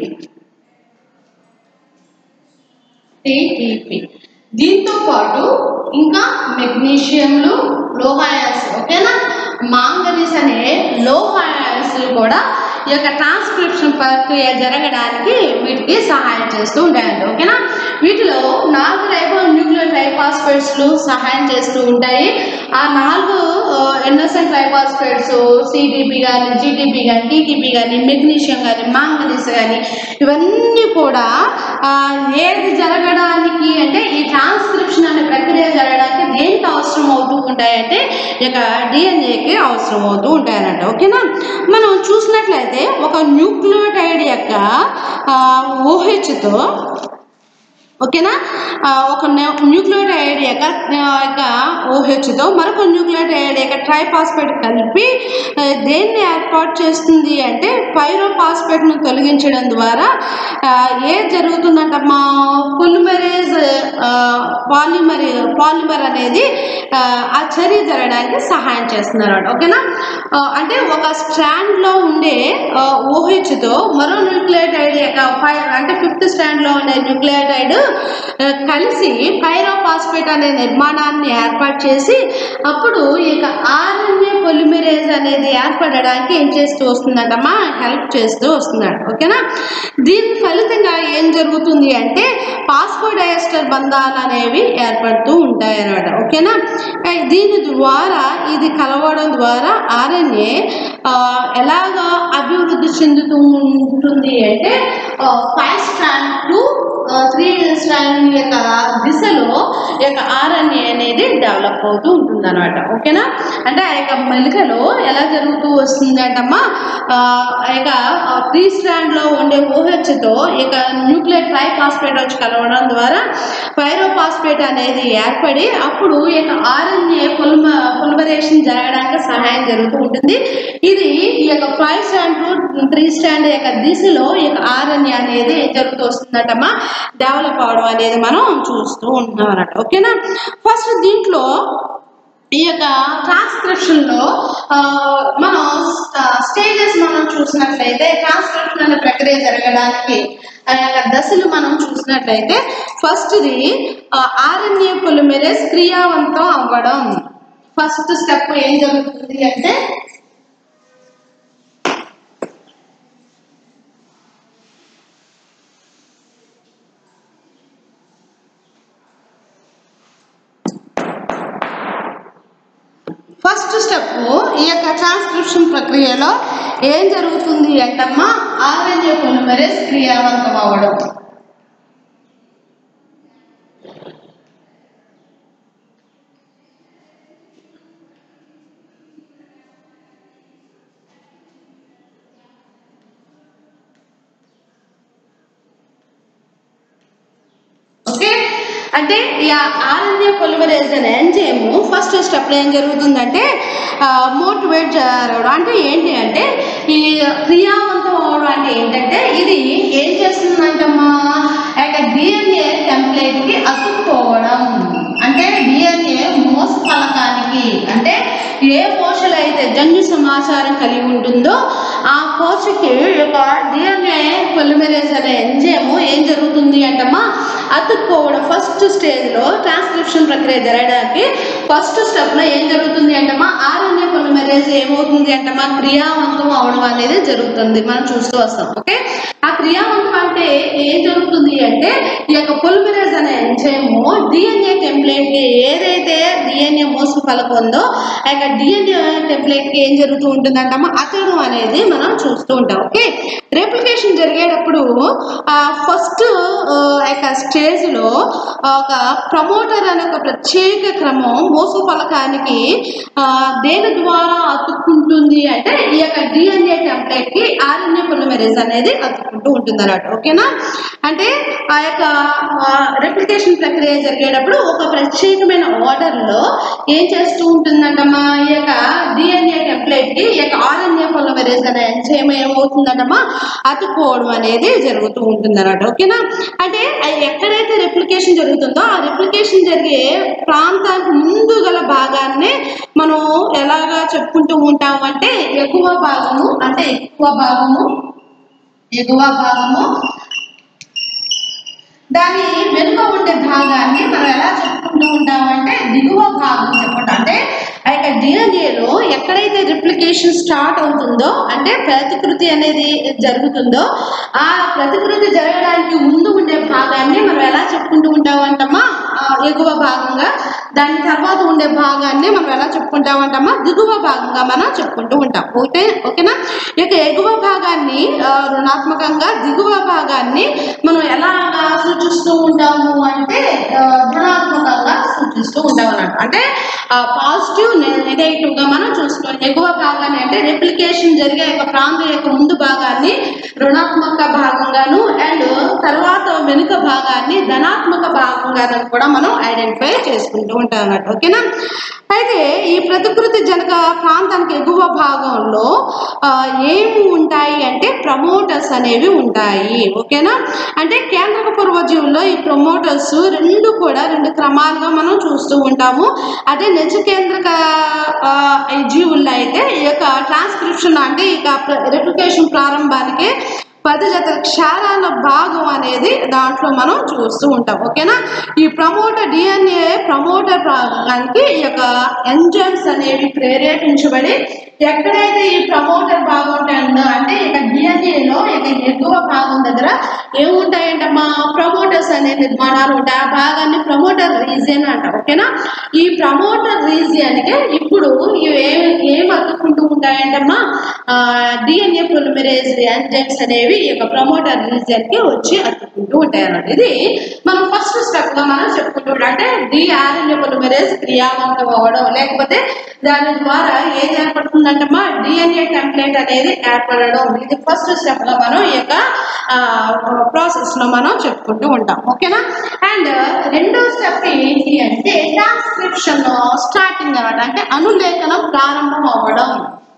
A: టీటీపీ దీంతో పాటు ఇంకా మెగ్నీషియంలు లోహాయాస్ ఓకేనా మాంగనీస్ అనే లోహాయాస్లు కూడా ఈ యొక్క ట్రాన్స్క్రిప్షన్ ప్రక్రియ జరగడానికి వీటికి సహాయం చేస్తూ ఉంటాయండి ఓకేనా వీటిలో నాలుగు రైబో న్యూక్లియో ట్రైపాస్పేట్స్లు సహాయం చేస్తూ ఉంటాయి ఆ నాలుగు ఎన్నోసెంట్ ట్రైపాస్పేట్స్ సిటీపీ కానీ జీటీపీ కానీ టీటీపీ కానీ మెగ్నీషియం కానీ మాంగనీస్ కానీ ఇవన్నీ కూడా ఆ, ఏది జరగడానికి అంటే ఈ ట్రాన్స్క్రిప్షన్ అనే ప్రక్రియ జరగడానికి దేనికి అవసరం అవుతూ ఉంటాయంటే ఇక డిఎన్ఏకి అవసరం అవుతూ ఉంటాయన్నమాట ఓకేనా మనం చూసినట్లయితే ఒక న్యూక్లియోటైడ్ యొక్క ఓహెచ్తో ఓకేనా ఆ, ఒక న్యూక్లియోటైడ్ యొక్క ఆ, యొక్క ఓహెచ్తో మరొక న్యూక్లియోటైడ్ యొక్క ట్రైపాస్పేట్ కలిపి ఆ, దేన్ని ఏర్పాటు చేస్తుంది అంటే పైరోపాస్పేట్ను తొలగించడం ద్వారా ఆ, ఏది జరుగుతుందంటమ్మా పొలిమరేజ్ పాలిమర్ పాలిమర్ అనేది ఆ, ఆ చర్య జరగడానికి సహాయం చేస్తున్నారు అన్నమాట. ఓకేనా ఆ, అంటే ఒక స్ట్రాండ్లో ఉండే ఓహెచ్తో మరో న్యూక్లియోటైడ్ యొక్క ఫై- అంటే ఫిఫ్త్ స్టాండ్లో ఉండే న్యూక్లియోటైడ్ ఆ, కలిసి పైరోపాస్పేట్ అనే నిర్మాణాన్ని ఏర్పాటు చేసి అప్పుడు ఇక ఆర్ఎన్ఏ పొలిమరేజ్ అనేది ఏర్పడడానికి ఏం చేస్తూ వస్తుందంటమ్మా హెల్ప్ చేస్తూ వస్తున్నాడు ఓకేనా దీని ఫలితంగా ఏం జరుగుతుంది అంటే పాస్పోడైస్టర్ బంధాలు అనేవి ఏర్పడుతూ ఉంటాయి అన్నమాట ఓకేనా ఆ, దీని ద్వారా ఇది కలవడం ద్వారా ఆర్ఎన్ఏ ఎలాగా అభివృద్ధి చెందుతూ ఉంటుంది అంటే five strand to three strand యొక్క దిశలో ఈ యొక్క ఆర్ఎన్ఏ అనేది డెవలప్ అవుతూ ఉంటుంది అనమాట ఓకేనా అంటే ఆ యొక్క మెలికలో ఎలా జరుగుతూ వస్తుంది అంటమ్మా ఆ ఆ యొక్క త్రీ స్ట్రాండ్లో ఉండే ఓహెచ్తో ఇక న్యూక్లియర్ ట్రైపాస్పేట్ వచ్చి కలవడం ద్వారా పైరోపాస్పేట్ అనేది ఏర్పడి అప్పుడు ఈ యొక్క ఆర్ఎన్ఏ పొలిమ పొలిమరేషన్ జరగడానికి సహాయం జరుగుతూ ఉంటుంది ఇది ఈ యొక్క five stand to three stand యొక్క దిశలో ఈ యొక్క ఆర్ఎన్ఏ అనేది ఏం జరుగుతూ వస్తుందటమ్మా డెవలప్ అవడం అనేది మనం చూస్తూ ఉంటున్నాం అన్నట్టు ఓకేనా ఫస్ట్ దీంట్లో ఈ యొక్క ట్రాన్స్క్రిప్షన్లో మనం స్టేజెస్ మనం చూసినట్లయితే ట్రాన్స్క్రిప్షన్ అనే ప్రక్రియ జరగడానికి ఆ యొక్క దశలు మనం చూసినట్లయితే ఫస్ట్ది ఆర్ఎన్ఏ పొలిమెరేస్ క్రియావంతం అవ్వడం ఫస్ట్ స్టెప్ ఏం జరుగుతుంది అంటే ఫస్ట్ స్టెప్ ఈ యొక్క ట్రాన్స్క్రిప్షన్ ప్రక్రియలో ఏం జరుగుతుంది అంటమ్మా ఆర్ఎన్ఏ పొలిమరేస్ క్రియావంతం అవ్వడం ఓకే అంటే ఈ ఆర్ఎన్ఏ పొలిమరేజ్ అనే ఎంజైమ్ ఫస్ట్ స్టెప్లో ఏం జరుగుతుందంటే మోటివేట్ జరగడం అంటే ఏంటి అంటే ఈ క్రియావంతం అవడం అంటే ఏంటంటే ఇది ఏం చేస్తుందంటమ్మా యొక్క డిఎన్ఏ టెంప్లెట్కి అతుక్కోవడం అంటే డిఎన్ఏ మోస ఫలకానికి అంటే ఏ పోషలు అయితే జన్యు సమాచారం కలిగి ఉంటుందో ఆ పోషకి యొక్క డిఎన్ఏ పొలిమరేజ్ అనే ఎంజైమ్ ఏం జరుగుతుంది అంటమ్మా అతుక్కోవడం ఫస్ట్ స్టేజ్లో ట్రాన్స్క్రిప్షన్ ప్రక్రియ జరగడానికి ఫస్ట్ స్టెప్లో ఏం జరుగుతుంది అంటమ్మా ఆర్ఎన్ఏ పొలిమరేజ్ ఏమవుతుంది అంటమ్మా క్రియావంతం అవడం అనేది జరుగుతుంది మనం చూస్తూ వస్తాం ఓకే ఆ క్రియావంతం అంటే ఏం జరుగుతుంది అంటే ఈ యొక్క పొలిమరేజ్ అనే ఎంజైమ్ డిఎన్ఏ టెంప్లెట్కి ఏదైతే డిఎన్ఏ మోసు ఫలకం ఉందో ఆ యొక్క డిఎన్ఏ టెంప్లెట్కి ఏం జరుగుతూ ఉంటుందంటమ్మా అతడం అనేది మనం చూస్తూ ఉంటాం ఓకే రెప్లికేషన్ జరిగేటప్పుడు ఫస్ట్ యొక్క స్టేజ్లో ఒక ప్రమోటర్ అనే ఒక ప్రత్యేక క్రమం మోసు ఫలకానికి ఆ, దేని ద్వారా అతుక్కుంటుంది అంటే ఈ యొక్క డిఎన్ఏ టెంప్లెట్కి ఆర్ఎన్ఏ పొలిమెరేజ్ అనేది అతుక్కుంటూ ఉంటుంది అన్నట్టు ఓకేనా అంటే ఆ యొక్క రెప్లికేషన్ ప్రక్రియ జరిగేటప్పుడు ఒక ప్రత్యేకమైన ఆర్డర్లో ఏం చేస్తూ ఉంటుందంటమ్మా ఈ యొక్క డిఎన్ఏ టెంప్లెట్కి ఈ యొక్క ఆర్ఎన్ఏ పొలిమెరేజ్ అనే ఎంజైమ్ ఏమవుతుందంటమ్మా అతుక్కోవడం అనేది జరుగుతూ ఉంటుంది అన్నట్టు ఓకేనా అంటే అది ఎక్కడైతే రెప్లికేషన్ జరుగుతుందో ఆ రెప్లికేషన్ జరిగే ప్రాంతానికి ముందు గల భాగాన్ని మనం ఎలాగా చెప్పుకుంటూ ఉంటాము అంటే ఎగువ భాగము అంటే ఎక్కువ భాగము ఎగువ భాగము దాని వెనుక ఉండే భాగాన్ని మనం ఎలా చెప్పుకుంటూ ఉంటామంటే దిగువ భాగం చెప్పుకుంటాం అంటే ఆ యొక్క డిఎన్ఏలో ఎక్కడైతే రిప్లికేషన్ స్టార్ట్ అవుతుందో అంటే ప్రతికృతి అనేది జరుగుతుందో ఆ ప్రతికృతి జరగడానికి ముందు ఉండే భాగాన్ని మనం ఎలా చెప్పుకుంటూ ఉంటామంటమ్మా ఆ ఎగువ భాగంగా దాని తర్వాత ఉండే భాగాన్ని మనం ఎలా చెప్పుకుంటామంటమ్మా దిగువ భాగంగా మనం చెప్పుకుంటూ ఉంటాం ఓకే ఓకేనా ఇక ఎగువ భాగాన్ని ఆ, రుణాత్మకంగా దిగువ భాగాన్ని మనం ఎలాగా సూచిస్తూ ఉంటాము అంటే ఆ, ధనాత్మకంగా సూచిస్తూ ఉంటాం అన్నట్టు అంటే పాజిటివ్ నెగటివ్ గా మనం చూసుకోవాలి ఎగువ భాగాన్ని అంటే రెప్లికేషన్ జరిగే యొక్క ప్రాంతం యొక్క ముందు భాగాన్ని రుణాత్మక భాగంగాను అండ్ తర్వాత వెనుక భాగాన్ని ధనాత్మక భాగంగాను కూడా మనం ఐడెంటిఫై చేసుకుంటూ ఉంటాం అన్నట్టు ఓకేనా అయితే ఈ ప్రతికృతి జనక ప్రాంతానికి ఎగువ భాగంలో ఆ, ఏమి ఉంటాయి అంటే ప్రమోటర్స్ అనేవి ఉంటాయి ఓకేనా అంటే కేంద్రక పూర్వజీవుల్లో ఈ ప్రమోటర్స్ రెండు కూడా రెండు క్రమాలుగా మనం చూస్తూ ఉంటాము అదే నిజ కేంద్రక ఆ, ఈ జీవుల్లో అయితే ఈ యొక్క ట్రాన్స్క్రిప్షన్ అంటే ఇక రెప్లికేషన్ ప్రారంభానికి పది జతల క్షారాల భాగం అనేది దాంట్లో మనం చూస్తూ ఉంటాం ఓకేనా ఈ ప్రమోటర్ డిఎన్ఏ ప్రమోటర్ భాగానికి ఈ యొక్క ఎంజైమ్స్ అనేవి ప్రేరేపించబడి ఎక్కడైతే ఈ ప్రమోటర్ భాగం ఉంటుందో అంటే ఇక డిఎన్ఏలో ఇక ఎగువ భాగం దగ్గర ఏముంటాయంటమ్మా ప్రమోటర్స్ అనే నిర్మాణాలు ఉంటాయి ఆ భాగాన్ని ప్రమోటర్ రీజియన్ అంటాం ఓకేనా ఈ ప్రమోటర్ రీజియన్కి ఇప్పుడు ఇవి ఏం ఏం అతుక్కుంటూ ఉంటాయంటమ్మా డిఎన్ఏ పొలిమరేజ్ ఎంజైమ్స్ అనేవి ఈ యొక్క ప్రమోటర్ రీజియన్కి వచ్చి అతుక్కుంటూ ఉంటాయి అన్నమాట ఇది మనం ఫస్ట్ స్టెప్ గా మనం చెప్పుకుంటూ ఉంటాం అంటే డిఆర్ఎన్ఏ పొలిమరేజ్ క్రియావంతం అవ్వడం లేకపోతే దాని ద్వారా ఏం ఏర్పడుతుందంటమ్మా డిఎన్ఏ టెంప్లెట్ అనేది ఏర్పడడం ఇది ఫస్ట్ స్టెప్ గా మనం ఈ యొక్క ప్రాసెస్ లో మనం చెప్పుకుంటూ ఉంటాం ఓకేనా అండ్ రెండో స్టెప్ ఏంటి అంటే ట్రాన్స్క్రిప్షన్ స్టార్టింగ్ అనమాట అంటే అనులేఖనం ప్రారంభం అవ్వడం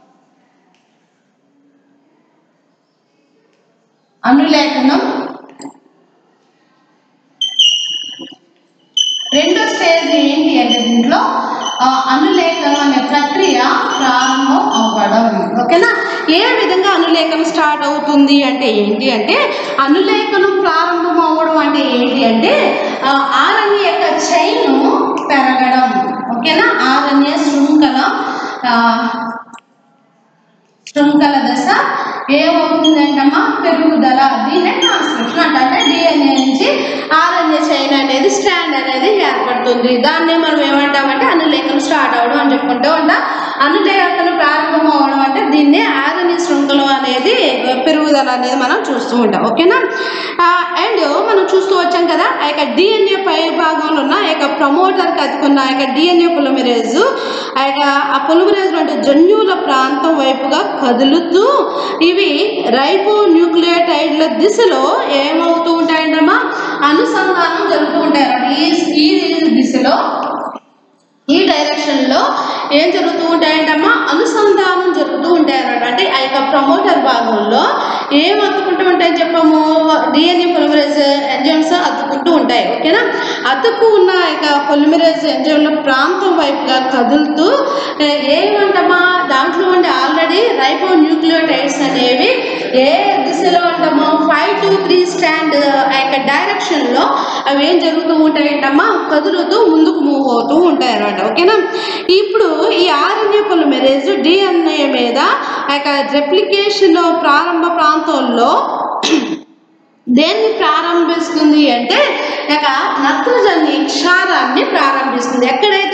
A: అనులేఖనం రెండో స్టేజ్ ఏంటి అంటే దీంట్లో ఆ, అనులేఖనం అనే ప్రక్రియ ప్రారంభం అవ్వడం ఓకేనా ఏ విధంగా అనులేఖనం స్టార్ట్ అవుతుంది అంటే ఏంటి అంటే అనులేఖనం ప్రారంభం అవ్వడం అంటే ఏంటి అంటే ఆర్ఎన్ఏ యొక్క చైన్ పెరగడం ఓకేనా ఆర్ఎన్ఏ శృంఖల ఆ, శృంఖల దశ ఏమవుతుందంటమ్మా పెరుగుదల దీన్నే ట్రాన్స్క్రిప్షన్ అంటే అంటే డిఎన్ఏ నుంచి ఆర్ఎన్ఏ చైన్ అనేది స్ట్రాండ్ అనేది ఏర్పడుతుంది దాన్ని మనం ఏమంటామంటే అనులేఖనం స్టార్ట్ అవడం అని చెప్పుకుంటూ ఉంటాం అనులేఖనం ప్రారంభం అవడం అంటే దీన్నే ఆర్ఎన్ఏ శృంఖలం అనేది పెరుగుదల అనేది మనం చూస్తూ ఉంటాం ఓకేనా అండ్ మనం చూస్తూ వచ్చాం కదా ఆ యొక్క డిఎన్ఏ పై భాగంలో ఉన్న ఆ యొక్క ప్రమోటర్కి అతుకున్న ఆ యొక్క డిఎన్ఏ పొలిమరేజ్ ఆ యొక్క ఆ పొలిమరేజ్ అంటే జన్యువుల ప్రాంతం వైపుగా కదులుతూ ఇవి రైబో న్యూక్లియోటైడ్ల దిశలో ఏమవుతూ ఉంటాయంటమ్మా అనుసంధానం జరుగుతూ ఉంటాయి అన్నమాట. ఈ ఈ దిశలో ఈ డైరెక్షన్ లో ఏం జరుగుతూ ఉంటాయంటమ్మా అనుసంధానం జరుగుతూ ఉంటాయి అన్నమాట అంటే ఆ యొక్క ప్రమోటర్ భాగంలో ఏం అతుక్కుంటూ ఉంటాయని చెప్పాము డిఎన్ఏ పొలిమరేజ్ ఎంజైమ్స్ అతుక్కుంటూ ఉంటాయి ఓకేనా అతుక్కు ఉన్న ఆ యొక్క పొలిమరేజ్ ఎంజైమ్ల ప్రాంతం వైపుగా కదులుతూ ఏ- ఏమంటామా దాంట్లో ఉండే ఆల్రెడీ రైబో న్యూక్లియోటైడ్స్ అనేవి ఏ దిశలో అంటామో ఫైవ్ టు త్రీ స్టాండ్ ఆ యొక్క డైరెక్షన్లో అవి ఏం జరుగుతూ ఉంటాయంటమ్మా కదులుతూ ముందుకు మూవ్ అవుతూ ఉంటాయి అన్నమాట ఓకేనా ఇప్పుడు ఈ ఆర్ఎన్ఏ పొలిమెరేజ్ డిఎన్ఏ మీద ఆ యొక్క రెప్లికేషన్ ప్రారంభ ప్రాంతంలో దేన్ని ప్రారంభిస్తుంది అంటే ఇక నత్రజని క్షారాన్ని ప్రారంభిస్తుంది ఎక్కడైతే రెప్లికేషన్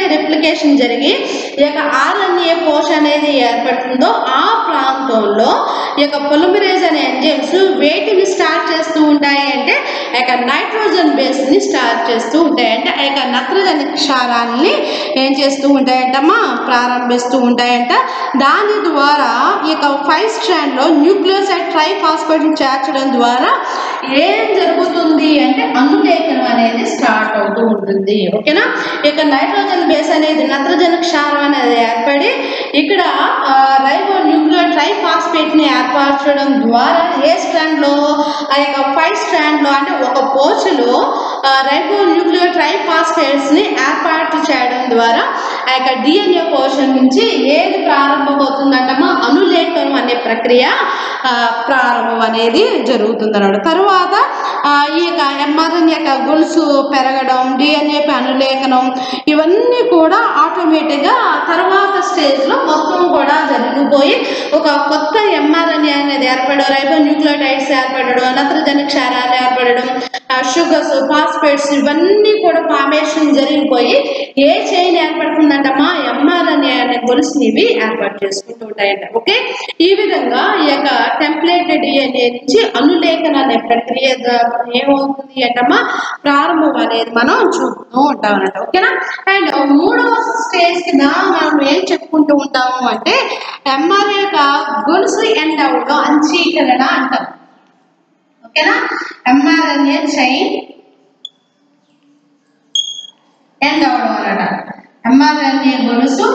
A: రెప్లికేషన్ జరిగి ఈ యొక్క ఆర్ఎన్ఏ పోష అనేది ఏర్పడుతుందో ఆ ప్రాంతంలో ఈ యొక్క పొలిమరేజ్ అనే ఎంజైమ్స్ వేటిని స్టార్ట్ చేస్తూ ఉంటాయి అంటే ఆ యొక్క నైట్రోజన్ బేస్ని స్టార్ట్ చేస్తూ ఉంటాయి అంటే ఆ యొక్క నత్రజని క్షారాన్ని ఏం చేస్తూ ఉంటాయంటమ్మా ప్రారంభిస్తూ ఉంటాయంట దాని ద్వారా ఈ యొక్క ఫైవ్ స్ట్రాండ్లో న్యూక్లియోసైడ్ ట్రైఫాస్ఫేట్ని చేర్చడం ద్వారా ఏం జరుగుతుంది అంటే అనులేఖనం అనేది స్టార్ట్ అవుతూ ఉంటుంది ఓకేనా ఇక నైట్రోజన్ బేస్ అనేది నత్రజన క్షారం అనేది ఏర్పడి ఇక్కడ రైబో న్యూక్లియో ట్రైఫాస్ఫేట్ని ఏర్పరచడం ద్వారా ఏ స్ట్రాండ్లో ఆ యొక్క ఫైవ్ స్ట్రాండ్లో అంటే ఒక పోచులో రైబో న్యూక్లియో ట్రైఫాస్ఫేట్స్ని ఏర్పాటు చేయడం ద్వారా ఆ యొక్క డిఎన్ఏ పోర్షన్ నుంచి ఏది ప్రారంభమవుతుందంటమా అనులేఖనం అనే ప్రక్రియ ఆ, ప్రారంభం అనేది జరుగుతుంది అన్నమాట తర్వాత ఆ, ఈ యొక్క ఎంఆర్ఎన్ యొక్క గొలుసు పెరగడం డిఎన్ఏ అనులేఖనం ఇవన్నీ కూడా ఆటోమేటిక్గా తర్వాత స్టేజ్లో మొత్తం కూడా జరిగిపోయి ఒక కొత్త ఎంఆర్ఎన్ఏ అనేది ఏర్పడడం రైబో న్యూక్లియోటైడ్స్ ఏర్పడడం నత్రజని క్షారాలు ఏర్పడడం షుగర్స్ ఫాస్ఫేట్స్ ఇవన్నీ కూడా ఫార్మేషన్ జరిగిపోయి ఏ చైన్ ఏర్పడుతుందంటమ్మా ఎంఆర్ఎన్ఏ అనే గొలుసుని ఇవి ఏర్పాటు చేసుకుంటూ ఉంటాయంట ఓకే ఈ విధంగా ఈ యొక్క టెంప్లెట్ డిఎన్ఏ నుంచి అనులేఖన అనే ప్రక్రియ ద్వారా ఏమవుతుంది అంటమ్మా ప్రారంభం అనేది మనం చూస్తూ ఉంటాం అన్నమాట ఓకేనా అండ్ మూడవ స్టేజ్ కింద మనం ఏం చెప్పుకుంటూ ఉంటాము అంటే ఎంఆర్ఏ యొక్క గొలుసు ఎండ్ అవడం అంచీకరణ అంటాం ఓకేనా ఎంఆర్ఎన్ఏ చైన్ ఎండ్ అవడం అన్నమాట ఎంఆర్ఎన్ఏ గొలుసు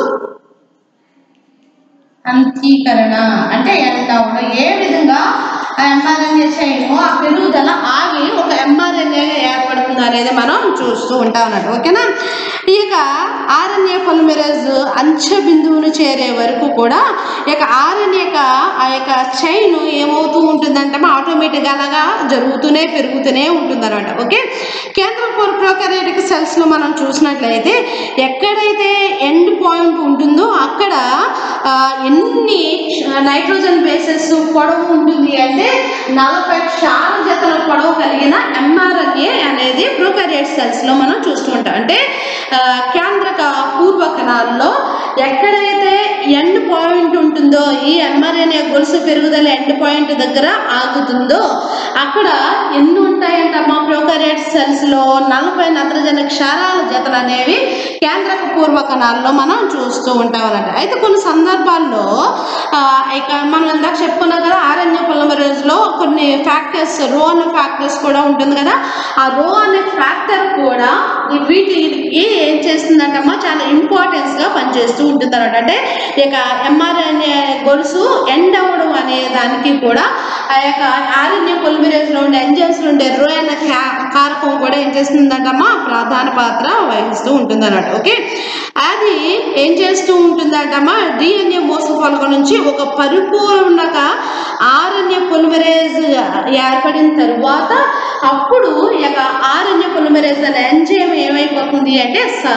A: అంతీకరణ అంటే ఎండ్ అవడం ఏ విధంగా ఆ ఎంఆర్ఎన్ఏ చైన్ ఆ పెరుగుదల ఆగి ఒక ఎంఆర్ఎన్ఏ ఏర్పడుతుంది అనేది మనం చూస్తూ ఉంటాం అన్నట్టు ఓకేనా ఇక ఆర్ఎన్ఏ పొలిమెరేజ్ అంచె బిందువును చేరే వరకు కూడా ఇక ఆర్ఎన్ఏ యొక్క ఆ యొక్క చైన్ ఏమవుతూ ఉంటుందంటే ఆటోమేటిక్గా అలాగా జరుగుతూనే పెరుగుతూనే ఉంటుంది అనమాట ఓకే కేంద్ర ప్రోకారియోటిక్ సెల్స్లో మనం చూసినట్లయితే ఎక్కడైతే ఎండ్ పాయింట్ ఉంటుందో అక్కడ ఆ, ఎన్ని నైట్రోజన్ బేసెస్ పొడవు ఉంటుంది అంటే నలభై క్షార జతల పొడవు కలిగిన ఎంఆర్ఎన్ఏ అనేది ప్రోకారియోట్ సెల్స్లో మనం చూస్తూ ఉంటాం అంటే ఆ, కేంద్రక పూర్వ కణాల్లో ఎక్కడైతే ఎండ్ పాయింట్ ఉంటుందో ఈ ఎంఆర్ఎన్ఏ గొలుసు పెరుగుదల ఎండ్ పాయింట్ దగ్గర ఆగుతుందో అక్కడ ఎన్ని ఉంటాయంటమ్మా ప్రోకారియోట్ సెల్స్లో నలభై నత్రజన క్షారాల జతలు అనేవి కేంద్రక పూర్వ కణాల్లో మనం చూస్తూ ఉంటాం అన్నమాట అయితే కొన్ని సందర్భాల్లో ఆ, ఇక మనం ఇందాక చెప్పుకున్నాం కదా ఆర్ఎన్ఏ పొలిమరేజ్లో కొన్ని ఫ్యాక్టర్స్ రో అనే ఫ్యాక్టర్స్ కూడా ఉంటుంది కదా ఆ రో అనే ఫ్యాక్టర్ కూడా ఈ వీటికి ఏం చేస్తుందంటమ్మా చాలా ఇంపార్టెన్స్గా పనిచేస్తూ ఉంటుంది అనమాట అంటే ఇక ఎంఆర్ఎన్ఏ గొలుసు ఎండ్ అవ్వడం అనే దానికి కూడా ఆ యొక్క ఆర్ఎన్ఏ పొలిమరేజ్లో ఉండే ఎంజైమ్స్లో ఉండే రో అనే కా- కారకం కూడా ఏం చేస్తుందంటమ్మా ప్రధాన పాత్ర వహిస్తూ ఉంటుంది అన్నమాట ఓకే అది ఏం చేస్తూ ఉంటుందంటమ్మా డిఎన్ఏ మోసఫలక నుంచి ఒక పరిపూర్ణక ఆర్ఎన్ఏ పొలిమరేజ్ ఏర్పడిన తరువాత అప్పుడు ఈ యొక్క ఆర్ఎన్ఏ పొలిమరేజ్ అనే ఎంజైమ్ ఏమైపోతుంది అంటే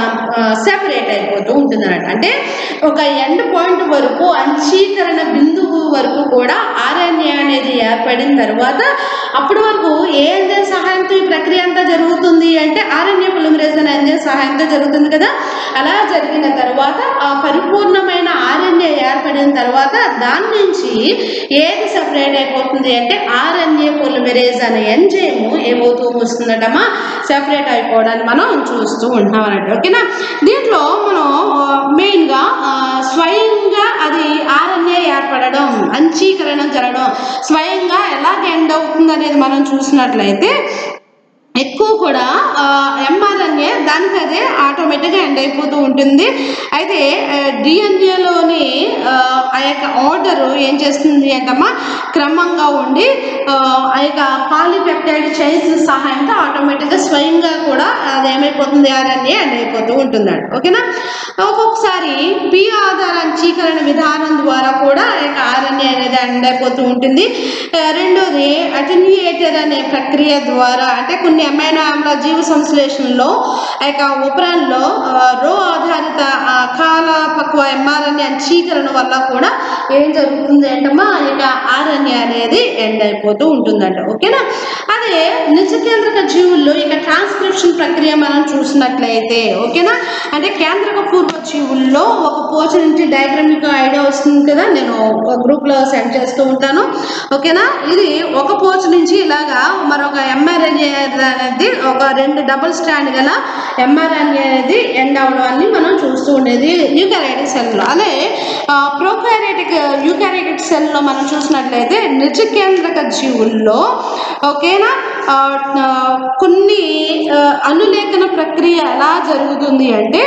A: సెపరేట్ అయిపోతూ ఉంటుంది అన్నమాట అంటే ఒక ఎండ్ పాయింట్ వరకు అంచీకరణ బిందువు వరకు కూడా ఆర్ఎన్ఏ అనేది ఏర్పడిన తర్వాత అప్పటి వరకు ఏ ఎంజైమ్ సహాయంతో ఈ ప్రక్రియ అంతా జరుగుతుంది అంటే ఆర్ఎన్ఏ పొలిమరేజ్ అనే ఎంజైమ్ సహాయంతో జరుగుతుంది కదా అలా జరిగిన తర్వాత ఆ పరిపూర్ణమైన ఆర్ఎన్ఏ ఏర్పడిన తర్వాత దాని నుంచి ఏది సపరేట్ అయిపోతుంది అంటే ఆర్ఎన్ఏ పొలిమరేజ్ అనే ఎంజైమ్ ఏమవుతూ వస్తుందటమ్మా సెపరేట్ అయిపోవడాన్ని మనం చూస్తూ ఉంటాం అన్నట్టు ఓకేనా దీంట్లో మనం ఆ, మెయిన్గా ఆ, స్వయంగా అది ఆర్ఎన్ఏ ఏర్పడడం అంచీకరణం జరగడం స్వయంగా ఎలా ఎండ్ అవుతుంది అనేది మనం చూసినట్లయితే ఎక్కువ కూడా ఎంఆర్ఎన్ఏ దానికి అదే ఆటోమేటిక్గా ఎండ్ అయిపోతూ ఉంటుంది అయితే డిఎన్ఏలోని ఆ యొక్క ఆర్డర్ ఏం చేస్తుంది అంటమ్మా క్రమంగా ఉండి ఆ, ఆ యొక్క పాలిపెప్టైడ్ చైన్స్ సహాయంతో ఆటోమేటిక్గా స్వయంగా కూడా అది ఏమైపోతుంది ఆర్ఎన్ఏ ఎండ్ అయిపోతూ ఉంటుందండి ఓకేనా ఒక్కొక్కసారి పి ఆధార అంచీకరణ విధానం ద్వారా కూడా ఆ యొక్క ఆర్ఎన్ఏ అనేది ఎండ్ అయిపోతూ ఉంటుంది ఆ, రెండోది అటెన్యూయేటర్ అనే ప్రక్రియ ద్వారా అంటే కొన్ని అమైనో ఆమ్ల జీవ సంశ్లేషణలో ఆ యొక్క ఉపరాన్లో ఆ, రో ఆధారిత ఆ, కాల తక్కువ ఎంఆర్ఎన్ఏ అంచీకరణ వల్ల కూడా ఏం జరుగుతుంది అంటమ్మా ఇక ఆర్ఎన్ఏ అనేది ఎండ్ అయిపోతూ ఉంటుందంట ఓకేనా అదే నిజకేంద్రక జీవుల్లో ఇక ట్రాన్స్క్రిప్షన్ ప్రక్రియ మనం చూసినట్లయితే ఓకేనా అంటే కేంద్రక పూర్వ జీవుల్లో ఒక పోచ నుంచి డయాగ్రామ్ మీకు ఐడియా వస్తుంది కదా నేను గ్రూప్లో సెండ్ చేస్తూ ఉంటాను ఓకేనా ఇది ఒక పోచ నుంచి ఇలాగా మరొక ఎంఆర్ఎన్ఏ అనేది ఒక రెండు డబుల్ స్టాండ్ గల ఎంఆర్ఎన్ఏ అనేది ఎండ్ అవడాన్ని మనం చూస్తూ ఉండేది యూకారైటిక్ సెల్లో అదే ప్రోకారైటిక్ యూకారైటిక్ సెల్లో మనం చూసినట్లయితే నిజ కేంద్రక జీవుల్లో ఓకేనా ఆ, ఆ, కొన్ని ఆ, అనులేఖన ప్రక్రియ ఎలా జరుగుతుంది అంటే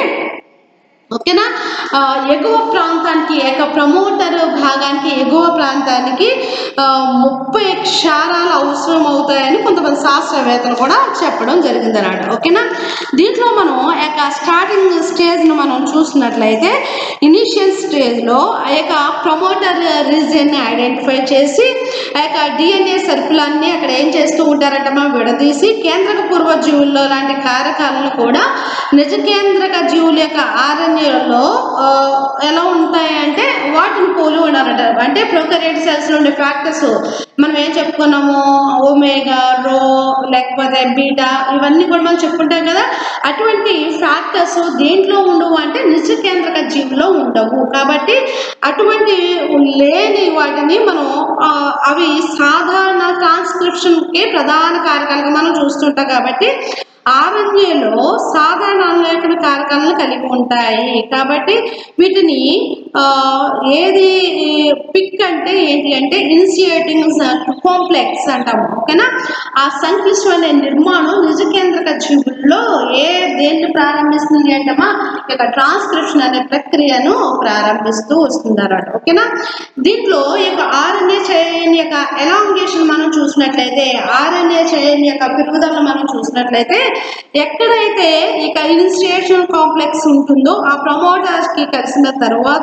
A: ఓకేనా ఆ, ఎగువ ప్రాంతానికి ఏక ప్రమోటర్ భాగానికి ఎగువ ప్రాంతానికి ఆ, ముప్పై క్షారాలు అవసరం అవుతాయని కొంతమంది శాస్త్రవేత్తలు కూడా చెప్పడం జరిగింది అన్నమాట ఓకేనా దీంట్లో మనం యొక్క స్టార్టింగ్ స్టేజ్ను మనం చూసినట్లయితే ఇనిషియల్ స్టేజ్లో ఆ యొక్క ప్రమోటర్ రీజియన్ని ఐడెంటిఫై చేసి ఆ యొక్క డిఎన్ఏ సర్కులన్నీ అక్కడ ఏం చేస్తూ ఉంటారంటే మనం విడదీసి కేంద్రక పూర్వ జీవుల్లో లాంటి కారకాలను కూడా నిజ కేంద్రక జీవుల యొక్క ఆర్ఎన్ఏలో ఎలా ఉంటాయి అంటే వాటిని పోలి ఉన్నారట అంటే ప్రొకరేట్ సెల్స్లో ఉండే ఫ్యాక్టర్స్ మనం ఏం చెప్పుకున్నాము ఒమేగా రో లేకపోతే బీటా ఇవన్నీ కూడా మనం చెప్పుకుంటాం కదా అటువంటి ఫ్యాక్టర్స్ దేంట్లో ఉండవు అంటే నిజ కేంద్రక జీవులో ఉండవు కాబట్టి అటువంటి లేని వాటిని మనం ఆ, అవి సాధారణ ట్రాన్స్క్రిప్షన్కి ప్రధాన కారకాలుగా మనం చూస్తుంటాం కాబట్టి ఆర్ఎన్ఏలో సాధారణ అనులేఖన కారకాలను కలిగి ఉంటాయి కాబట్టి వీటిని ఆ, ఏది పిక్ అంటే ఏంటి అంటే ఇనిషియేటింగ్ కాంప్లెక్స్ అంటాము ఓకేనా ఆ సంక్లిష్టమైన నిర్మాణం నిజ కేంద్రక జీవుల్లో ఏ దేన్ని ప్రారంభిస్తుంది అంటమా ఇక ట్రాన్స్క్రిప్షన్ అనే ప్రక్రియను ప్రారంభిస్తూ వస్తుంది అన్నమాట ఓకేనా దీంట్లో ఈ యొక్క ఆర్ఎన్ఏ చైన్ యొక్క ఎలాంగేషన్ మనం చూసినట్లయితే ఆర్ఎన్ఏ చైన్ యొక్క పెరుగుదలను మనం చూసినట్లయితే ఎక్కడైతే ఇక ఇన్స్టియేషన్ కాంప్లెక్స్ ఉంటుందో ఆ ప్రమోటర్స్ కి కలిసిన తర్వాత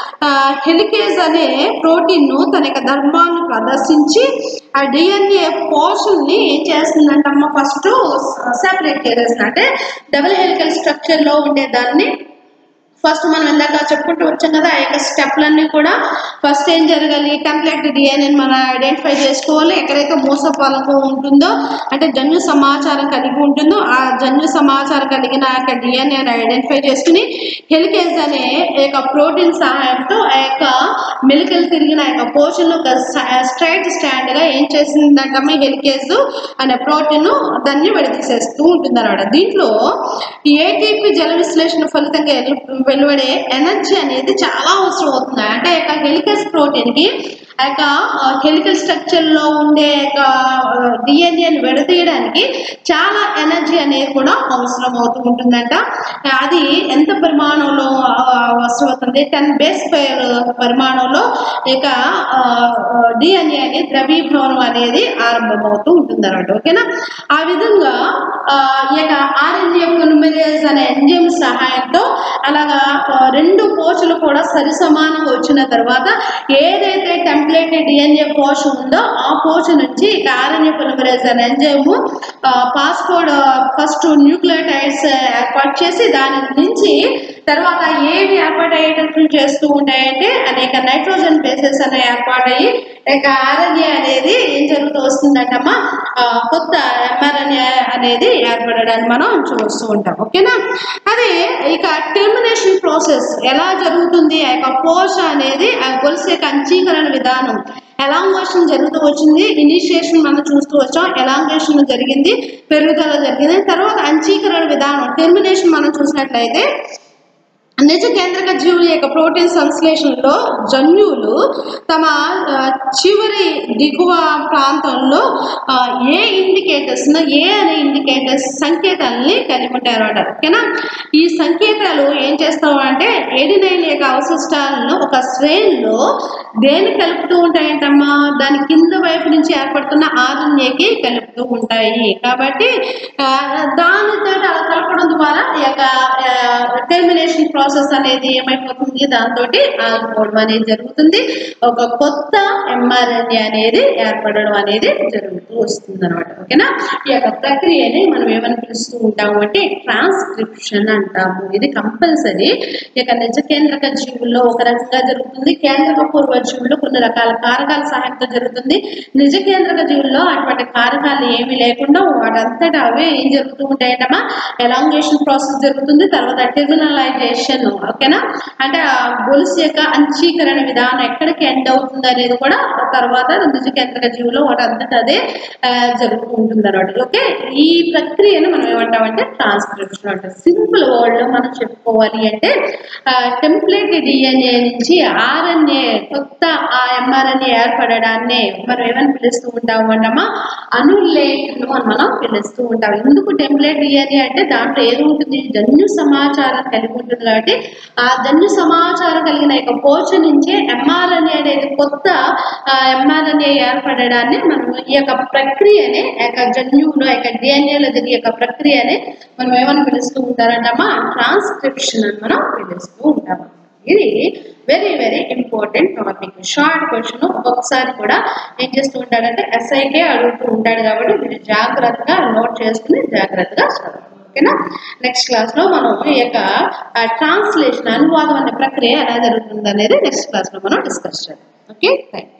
A: హెలికేజ్ అనే ప్రోటీన్ ను తన యొక్క ధర్మాన్ని ప్రదర్శించి ఆ డిఎన్ఏ పోర్షన్ని ఏం చేస్తుందంటమ్మ ఫస్ట్ సెపరేట్ చేసేస్తుంది అంటే డబుల్ హెలికల్ స్ట్రక్చర్ లో ఉండే దాన్ని ఫస్ట్ మనం ఇందాక చెప్పుకుంటూ వచ్చాం కదా ఆ యొక్క స్టెప్లన్నీ కూడా ఫస్ట్ ఏం జరగాలి టెంప్లెట్ డిఎన్ఏ మనం ఐడెంటిఫై చేసుకోవాలి ఎక్కడైతే మోసపాలకు ఉంటుందో అంటే జన్యు సమాచారం కలిగి ఉంటుందో ఆ జన్యు సమాచారం కలిగిన ఆ యొక్క డిఎన్ఏని ఐడెంటిఫై చేసుకుని హెలికేజ్ అనే ఈ యొక్క ప్రోటీన్ సహాయంతో ఆ యొక్క మెలికలు తిరిగిన ఆ యొక్క పోషన్ ఒక స్ట్రైట్ స్టాండ్ గా ఏం చేసిందంటే హెలికేజ్ అనే ప్రోటీన్ దాన్ని విడదీసేస్తూ ఉంటుంది అనమాట దీంట్లో ఏటీపీ జల విశ్లేషణ ఫలితంగా ఎలు- వెలువడే ఎనర్జీ అనేది చాలా అవసరం అవుతుంది అంటే ఆ యొక్క హెలికస్ ప్రోటీన్ కి ఆ యొక్క హెలికల్ స్ట్రక్చర్ లో ఉండే యొక్క డిఎన్ఏని విడదీయడానికి చాలా ఎనర్జీ అనేది కూడా అవసరం అవుతూ ఉంటుందంట అది ఎంత పరిమాణంలో ఆ, అవసరం అవుతుంది టెన్ బేస్ పేర్ పరిమాణంలో ఇక డిఎన్ఏ అనేది ద్రవీభవనం అనేది ఆరంభమవుతూ ఉంటుంది అనమాట ఓకేనా ఆ విధంగా ఆ, ఈ యొక్క ఆర్ఎన్ఏ పొలిమరేజ్ అనే ఎంజిఎం సహాయంతో అలాగా ఆ, రెండు పోచలు కూడా సరి సమానంగా వచ్చిన తర్వాత ఏదైతే టెంప్లేట్ డిఎన్ఏ పోచ ఉందో ఆ పోచ నుంచి ఇక ఆర్ఎన్ఏ పొలిమరేజ్ అనే ఎంజిఎం పాస్పోర్ట్ ఫస్ట్ న్యూక్లియోటైడ్స్ ఏర్పాటు చేసి దాని నుంచి తర్వాత ఏవి ఏర్పాటయ్యేటట్లు చేస్తూ ఉంటాయంటే అనేక నైట్రోజన్ బేసెస్ అనేవి ఏర్పాటయ్యి ఇక ఆర్ఎన్ఏ అనేది ఏం జరుగుతూ వస్తుందంటమ్మా ఆ, కొత్త ఎంఆర్ఎన్ఏ అనేది ఏర్పడడాన్ని మనం చూస్తూ ఉంటాం ఓకేనా అదే ఇక టెర్మినేషన్ ప్రాసెస్ ఎలా జరుగుతుంది ఆ యొక్క పోష అనేది ఆ గొలుసు యొక్క అంచీకరణ విధానం ఎలాంగేషన్ జరుగుతూ వచ్చింది ఇనిషియేషన్ మనం చూస్తూ వచ్చాం ఎలాంగేషన్ జరిగింది పెరుగుదల జరిగింది తర్వాత అంచీకరణ విధానం టెర్మినేషన్ మనం చూసినట్లయితే నిజ కేంద్రక జీవుల యొక్క ప్రోటీన్ సంశ్లేషణలో జన్యువులు తమ ఆ, చివరి దిగువ ప్రాంతంలో ఆ, ఏ ఇండికేటర్స్ ఏ అనే ఇండికేటర్స్ సంకేతాలని కలిగి ఉంటారు అన్నమాట ఓకేనా ఈ సంకేతాలు ఏం చేస్తావు అంటే ఎడినైన్ యొక్క అవశిష్టాలను ఒక శ్రేణిలో దేని కలుపుతూ ఉంటాయంటమ్మా దాని కింద వైపు నుంచి ఏర్పడుతున్న ఆర్ఎన్ఏకి కలుపుతూ ఉంటాయి కాబట్టి ఆ, దానితో అలా కలపడం ద్వారా ఈ యొక్క టెర్మినేషన్ ప్రాసెస్ ప్రాసెస్ అనేది ఏమైపోతుంది దాంతో ఆగిపోవడం అనేది జరుగుతుంది ఒక కొత్త ఎంఆర్ఎన్ఏ అనేది ఏర్పడడం అనేది జరుగుతూ వస్తుంది అనమాట ఓకేనా ఈ యొక్క ప్రక్రియని మనం ఏమని పిలుస్తూ ఉంటాము అంటే ట్రాన్స్క్రిప్షన్ అంటాము ఇది కంపల్సరీ ఇక నిజ కేంద్రక జీవుల్లో ఒక రకంగా జరుగుతుంది కేంద్రక పూర్వ జీవుల్లో కొన్ని రకాల కారకాల సహాయంతో జరుగుతుంది నిజ కేంద్రక జీవుల్లో అటువంటి కారకాలు ఏమీ లేకుండా వాటంతటా అవే ఏం జరుగుతూ ఉంటాయంటమ్మా ఎలాంగేషన్ ప్రాసెస్ జరుగుతుంది తర్వాత టెర్మినలైజేషన్ ఓకేనా అంటే ఆ గొలుసు యొక్క అంచీకరణ విధానం ఎక్కడికి ఎండ్ అవుతుంది అనేది కూడా ఆ తర్వాత నిజ కేంద్రక జీవులో వాటంతటా అదే ఆ, జరుగుతూ ఉంటుంది అనమాట ఓకే ఈ ప్రక్రియను మనం ఏమంటామంటే ట్రాన్స్క్రిప్షన్ అంటే సింపుల్ వర్డ్ లో మనం చెప్పుకోవాలి అంటే టెంప్లెట్ డిఎన్ఏ నుంచి ఆర్ఎన్ఏ కొత్త ఆ ఎంఆర్ఎన్ఏ ఏర్పడడాన్ని మనం ఏమని పిలుస్తూ ఉంటాము అంటమ్మా అనులేఖనం అని మనం పిలుస్తూ ఉంటాం ఎందుకు టెంప్లెట్ డిఎన్ఏ అంటే దాంట్లో ఏది ఉంటుంది జన్యు సమాచారం కలిగి ఉంటుంది కాబట్టి ఆ జన్యు సమాచారం కలిగిన యొక్క పోచ నుంచే ఎంఆర్ఎన్ఏ అనేది కొత్త ఎంఆర్ఎన్ఏ ఏర్పడడాన్ని మనం ఈ యొక్క ప్రక్రియనే ఆ యొక్క జన్యువులో ఆ యొక్క డిఎన్ఏలో జరిగే యొక్క ప్రక్రియనే మనం ఏమని పిలుస్తూ ఉంటారంటమ్మా ట్రాన్స్క్రిప్షన్ అని మనం పిలుస్తూ ఉంటాము ఇది very very important topic short question ఒక్కొక్కసారి కూడా ఏం చేస్తూ ఉంటాడంటే ఎస్ఐకే అడుగుతూ ఉంటాడు కాబట్టి మీరు జాగ్రత్తగా నోట్ చేసుకుని జాగ్రత్తగా చదవండి ఓకేనా నెక్స్ట్ క్లాస్ లో మనం ఈ యొక్క ట్రాన్స్లేషన్ అనువాదం అనే ప్రక్రియ ఎలా జరుగుతుంది అనేది నెక్స్ట్ క్లాస్ లో మనం డిస్కస్ చేద్దాం ఓకే థ్యాంక్